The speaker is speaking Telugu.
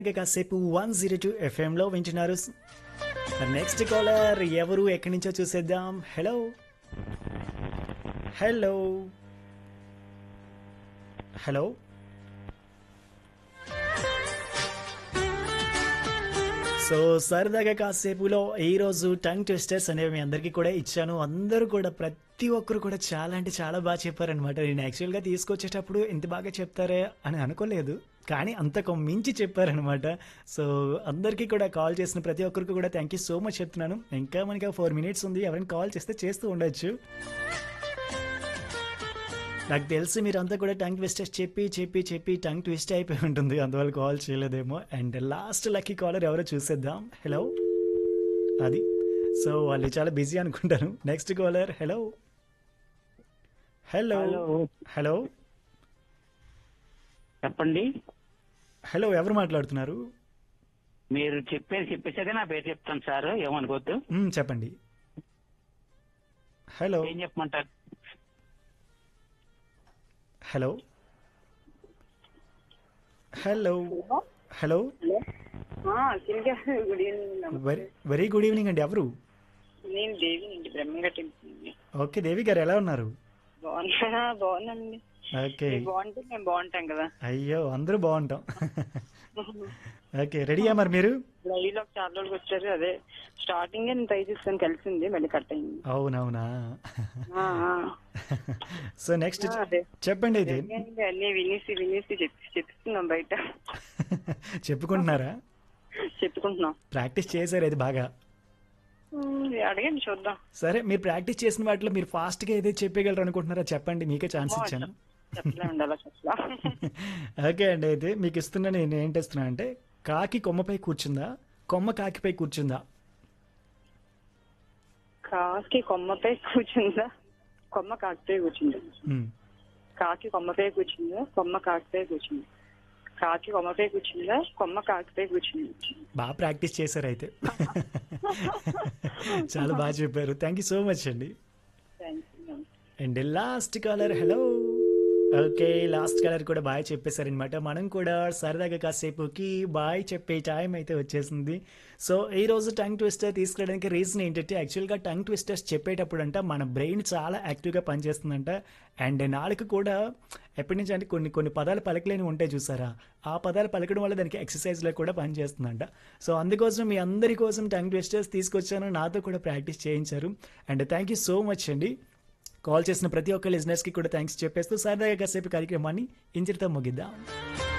ఇక కాసేపు వన్ జీరో టూ ఎఫ్ఎంలో వింటున్నారు నెక్స్ట్ కాలర్ ఎవరు ఎక్కడి నుంచో చూసేద్దాం హలో హలో హలో సో సరదాగా కాసేపులో ఈ రోజు టంగ్ ట్విస్టర్స్ అనేవి మీ అందరికీ కూడా ఇచ్చాను అందరూ కూడా ప్రతి ఒక్కరు కూడా చాలా అంటే చాలా బాగా చెప్పారనమాట నేను యాక్చువల్గా తీసుకొచ్చేటప్పుడు ఇంత బాగా చెప్తారే అని అనుకోలేదు కానీ అంతకు మించి చెప్పారనమాట సో అందరికీ కూడా కాల్ చేసిన ప్రతి ఒక్కరికి కూడా థ్యాంక్ యూ సో మచ్ చెప్తున్నాను ఇంకా మనకి ఫోర్ మినిట్స్ ఉంది ఎవరైనా కాల్ చేస్తే చేస్తూ ఉండొచ్చు నాకు తెలిసి మీరు అంతా కూడా టంగ్ ట్విస్టర్స్ చెప్పి చెప్పి చెప్పి టంగ్ ట్విస్ట్ అయిపోయి ఉంటుంది అందువల్ల కాల్ చేయలేదేమో అండ్ లాస్ట్ లక్కీ కాలర్ ఎవరో చూసేద్దాం హలో అది సో వాళ్ళు చాలా బిజీ అనుకుంటాను next caller hello hello hello hello చెప్పండి హలో ఎవరు మాట్లాడుతున్నారు మీరు చెప్పేది చెప్పేసాక నా పేరు చెప్తాను సార్ ఏమనుకోవద్దు మ్మ్, చెప్పండి హలో ఏం చెప్పమంటారు హలో హలో హలో సింగా good evening very very good evening అండి ఎవరు నేను దేవి అండి బ్రహ్మగట్టి ఓకే దేవి గారు ఎలా ఉన్నారు బాగున్నా బాగున్నానండి ఓకే మీరు బాగుంటే మేము బాగుంటాం కదా అయ్యో అందరూ బాగుంటాం ఓకే రెడీయా మరి మీరు లైవ్ లో చాలా రోజులు వచ్చారు అదే స్టార్టింగ్ నేను ట్రై చేస్తాను కలిసింది మళ్ళీ కట్ అయింది అవునవునా ఆ, ఆ. సో నెక్స్ట్ ఆ, అదే చెప్పండి అయితే ఏంటి అన్ని వినేసి వినేసి చెప్పి చెప్తున్నాం బయట చెప్పుకుంటున్నారా చెప్పుకుంటున్నాం ప్రాక్టీస్ చేశారు అది బాగా ఉమ్, అడగండి చూద్దాం సరే మీరు ప్రాక్టీస్ చేసిన వాటిలో మీరు ఫాస్ట్గా ఏదైతే చెప్పగలరు అనుకుంటున్నారా చెప్పండి మీకే ఛాన్స్ ఇచ్చాను చెప్పలే ఉండాలా చెప్పలా ఓకే అండి అయితే మీకు ఇస్తున్నా నేను ఏంటి ఇస్తున్నా అంటే కాకి కొమ్మపై కూర్చుందా కొమ్మ కాకిపై కూర్చుందా కాకి కొమ్మపై కూర్చుందా కొమ్మ కాకిపై కూర్చుందా మ్మ్. కాకి కొమ్మపై కూర్చుందా కొమ్మ కాకిపై కూర్చుంది కాకి కొమ్మపై కూర్చుందా కొమ్మ కాకిపై కూర్చుంది బాగా ప్రాక్టీస్ చేశారు అయితే చాలా బాగా చెప్పారు థ్యాంక్ యూ సో మచ్ అండి thank you and last caller hello okay last caller కూడా బాయ్ చెప్పేశారనమాట మనం కూడా సరదాగా కాసేపుకి బాయ్ చెప్పే టైం అయితే వచ్చేసింది సో ఈ రోజు టంగ్ ట్విస్టర్ తీసుకురావడానికి రీజన్ ఏంటంటే యాక్చువల్గా టంగ్ ట్విస్టర్స్ చెప్పేటప్పుడు అంట మన బ్రెయిన్ చాలా యాక్టివ్గా పనిచేస్తుందంట అండ్ నాలుగు కూడా ఎప్పటి నుంచి అంటే కొన్ని కొన్ని పదాలు పలకలేని ఉంటాయి చూసారా ఆ పదాలు పలకడం వల్ల దానికి ఎక్సర్సైజ్లో కూడా పనిచేస్తుందంట సో అందుకోసం మీ అందరి కోసం టంగ్ ట్విస్టర్స్ తీసుకొచ్చాను నాతో కూడా ప్రాక్టీస్ చేయించారు and thank you so much అండి కాల్ చేసిన ప్రతి ఒక్క లిజినెస్కి కూడా థ్యాంక్స్ చెప్పేస్తూ సరదాగా కాసేపు కార్యక్రమాన్ని ఇంచటితో ముగిద్దాం